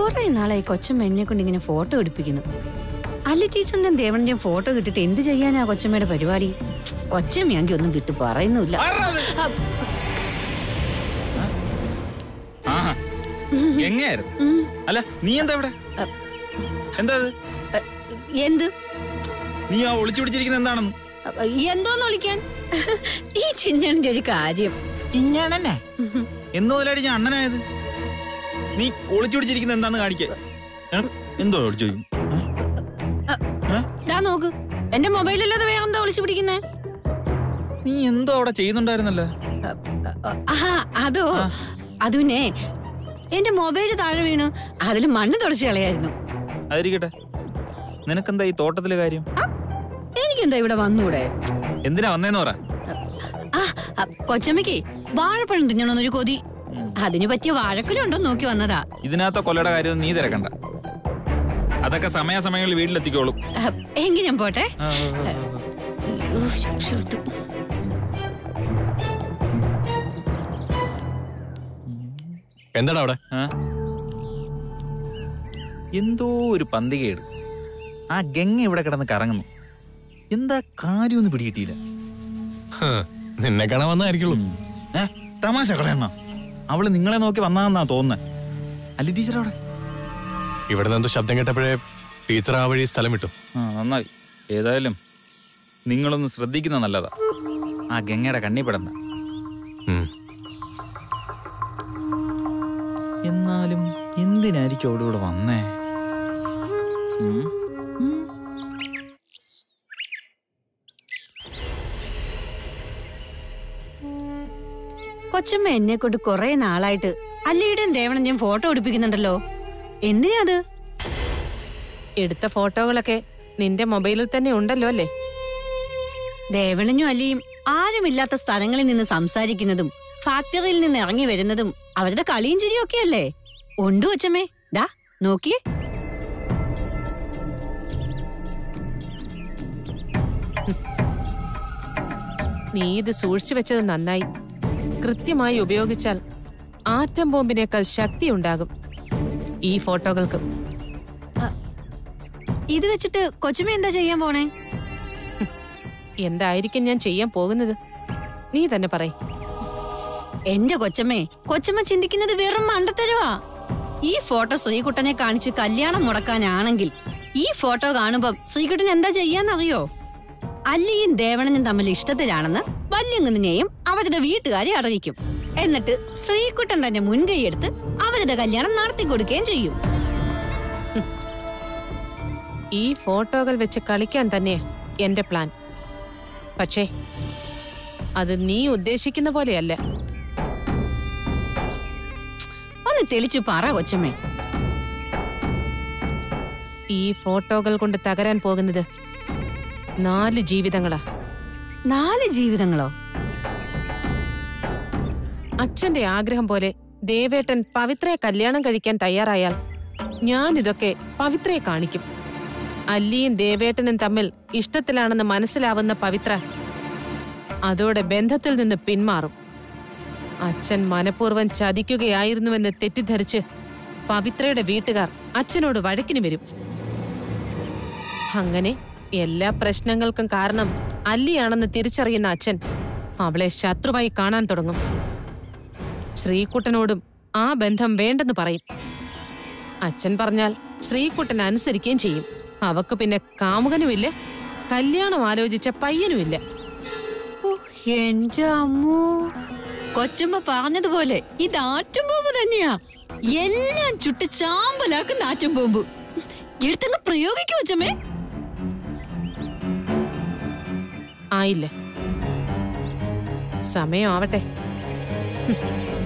കുറെ നാളായി കൊച്ചമ്മ എന്നെ കൊണ്ട് ഇങ്ങനെ ഫോട്ടോ എടുപ്പിക്കുന്നു അല്ല ടീച്ചറിന്റെ ദേവണിന്റെയും ഫോട്ടോ കിട്ടിട്ട് എന്ത് ചെയ്യാനാ കൊച്ചമ്മയുടെ പരിപാടി കൊച്ചമ്മയാങ്കി ഒന്നും വിട്ടു പറയുന്നുമില്ല അ, ആഹാ എങ്ങനെയായിരുന്നു ഉം, അല്ല നീ എന്താ ഇവിടെ എന്താ അത് അ, എന്ത് നീ ആ ഒളിച്ചു പിടിച്ചിരിക്കുന്നത് എന്താണെന്ന് അ, എന്തോന്ന് വിളിക്കാൻ ഈ ചിന്നന്റെ ഒരു കാര്യം ചിഞ്ഞാണന്നെ എന്ന് മുതലാടി ഞാൻ അണ്ണനായത് നീ ഒളിച്ചു പിടിച്ചിരിക്കുന്നത് എന്താന്ന് കാണിക്കേ എന്തോ ഒളിച്ചു ചോദിക്കും ദാ നോക്ക് എന്റെ മൊബൈലല്ലാതെ വേറെ എന്താ വിളിച്ചു പിടിക്കുന്നേ നീ എന്തോ അവിടെ ചെയ്യുന്നുണ്ടായിരുന്നല്ലോ ആഹാ അതോ അത് പിന്നെ എന്റെ മൊബൈൽ താഴെ വീണു അതിൽ മണ്ണ് തുടച്ചു കളയായിരുന്നു അതിരിക്കട്ടെ നിനക്കെന്താ ഈ തോട്ടത്തിലെ കാര്യം എനിക്കെന്താ ഇവിടെ വന്നൂടെ എന്തിനാ വന്നേന്ന് പറ ആ ആ, കൊച്ചമ്മയ്ക്ക് വാഴപ്പഴം തിന്നണമെന്നൊരു കൊതി ഉം. അതിന് പറ്റിയ വാഴക്കുലുണ്ടോ നോക്കി വന്നതാ ഇതിനകത്ത കൊല്ലയുടെ കാര്യം നീ തിരക്കണ്ട അതൊക്കെ സമയാസമയങ്ങളിൽ വീട്ടിലെത്തിക്കോളും ആ, എങ്കി ഞാൻ പോട്ടെ ആ, ആ, ആ, ആ. അയ്യോ രക്ഷപ്പെട്ടു എന്താടാ അവിടെ ആ? എന്തോ ഒരു പന്തികേട് ആ ഗംഗ ഇവിടെ കിടന്ന് കറങ്ങുന്നു എന്താ കാര്യമൊന്നും പിടികിട്ടിയില്ല ഹ്, നിന്നെ കാണാൻ വന്നായിരിക്കുള്ളൂ ഏ തമാശ കളയണ്ണ അവള് നിങ്ങളെ നോക്കി വന്നാന്നാ തോന്നുന്നത് അല്ല ടീച്ചർ അവിടെ ഇവിടെ നിന്ന് ശബ്ദം കേട്ടപ്പോഴേ ടീച്ചർ ആ വഴി സ്ഥലം വിട്ടു ആ നന്നായി ഏതായാലും നിങ്ങളൊന്ന് ശ്രദ്ധിക്കുന്ന നല്ലതാ ആ ഗംഗയുടെ കണ്ണി പെടണ്ട ഉം. എന്നാലും എന്തിനായിരിക്കും അവിടെ ഇവിടെ വന്നേ ഉം? കൊച്ചമ്മ എന്നെ കൊണ്ട് കുറെ നാളായിട്ട് അല്ലയുടെയും ദേവണന്റെയും ഫോട്ടോ എടുപ്പിക്കുന്നുണ്ടല്ലോ എന്തിനാ അത് എടുത്ത ഫോട്ടോകളൊക്കെ നിന്റെ മൊബൈലിൽ തന്നെ ഉണ്ടല്ലോ അല്ലേ ദേവണനും അല്ലിയും ആരുമില്ലാത്ത സ്ഥലങ്ങളിൽ നിന്ന് സംസാരിക്കുന്നതും ഫാക്ടറിയിൽ നിന്ന് ഇറങ്ങി വരുന്നതും അവരുടെ കളിയും ചിരിയും ഒക്കെ അല്ലേ ഉണ്ട് കൊച്ചമ്മേ ദാ നോക്കിയേ നീ ഇത് സൂക്ഷിച്ചു വെച്ചത് നന്നായി കൃത്യമായി ഉപയോഗിച്ചാൽ ആറ്റം ബോംബിനേക്കാൾ ശക്തി ഉണ്ടാകും ഈ ഫോട്ടോകൾക്ക് ഇത് വെച്ചിട്ട് കൊച്ചമ്മ എന്താ ചെയ്യാൻ പോണേ എന്തായിരിക്കും ഞാൻ ചെയ്യാൻ പോകുന്നത് നീ തന്നെ പറ എന്റെ കൊച്ചമ്മേ കൊച്ചമ്മ ചിന്തിക്കുന്നത് വെറും മണ്ടത്തരവാ ഈ ഫോട്ടോ ശ്രീകുട്ടനെ കാണിച്ച് കല്യാണം മുടക്കാനാണെങ്കിൽ ഈ ഫോട്ടോ കാണുമ്പം ശ്രീകുട്ടൻ എന്താ ചെയ്യാന്നറിയോ അല്ലിയും ദേവണനും തമ്മിൽ ഇഷ്ടത്തിലാണെന്ന് വല്യങ്കുന്നിനെയും അവരുടെ വീട്ടുകാരെ അറിയിക്കും എന്നിട്ട് ശ്രീകുട്ടൻ തന്നെ മുൻകൈയെടുത്ത് അവരുടെ കല്യാണം നടത്തി കൊടുക്കുകയും ചെയ്യും ഈ ഫോട്ടോകൾ വെച്ച് കളിക്കാൻ തന്നെ എന്റെ പ്ലാൻ പക്ഷേ അത് നീ ഉദ്ദേശിക്കുന്ന പോലെയല്ല ഒന്ന് തെളിച്ചു പറ കൊച്ചമ്മേ ഈ ഫോട്ടോകൾ കൊണ്ട് തകരാൻ പോകുന്നത് നാല് ജീവിതങ്ങളാ നാല് ജീവിതങ്ങളോ അച്ഛന്റെ ആഗ്രഹം പോലെ ദേവേട്ടൻ പവിത്രയെ കല്യാണം കഴിക്കാൻ തയ്യാറായാൽ ഞാൻ ഇതൊക്കെ പവിത്രയെ കാണിക്കും അല്ലിയും ദേവേട്ടനും തമ്മിൽ ഇഷ്ടത്തിലാണെന്ന് മനസ്സിലാവുന്ന പവിത്ര അതോടെ ബന്ധത്തിൽ നിന്ന് പിന്മാറും അച്ഛൻ മനഃപൂർവ്വം ചതിക്കുകയായിരുന്നുവെന്ന് തെറ്റിദ്ധരിച്ച് പവിത്രയുടെ വീട്ടുകാർ അച്ഛനോട് വഴക്കിന് വരും അങ്ങനെ എല്ലാ പ്രശ്നങ്ങൾക്കും കാരണം അല്ലിയാണെന്ന് തിരിച്ചറിയുന്ന അച്ഛൻ അവളെ ശത്രുവായി കാണാൻ തുടങ്ങും ശ്രീകുട്ടനോടും ആ ബന്ധം വേണ്ടെന്ന് പറയും അച്ഛൻ പറഞ്ഞാൽ ശ്രീകുട്ടൻ അനുസരിക്കുകയും ചെയ്യും അവക്ക് പിന്നെ കാമുകനുമില്ല കല്യാണം ആലോചിച്ച പയ്യനുമില്ല ഓ, എന്റെ അമ്മോ കൊച്ചമ്മ പറഞ്ഞതുപോലെ ഇത് ആറ്റും ബോംബ് തന്നെയാ എല്ലാം ചുട്ട് ചാമ്പലാക്കുന്ന ആറ്റും ബോംബ് എടുത്തങ്ങ് പ്രയോഗിക്കൂ കൊച്ചമ്മേ ആയില്ലേ സമയം ആവട്ടെ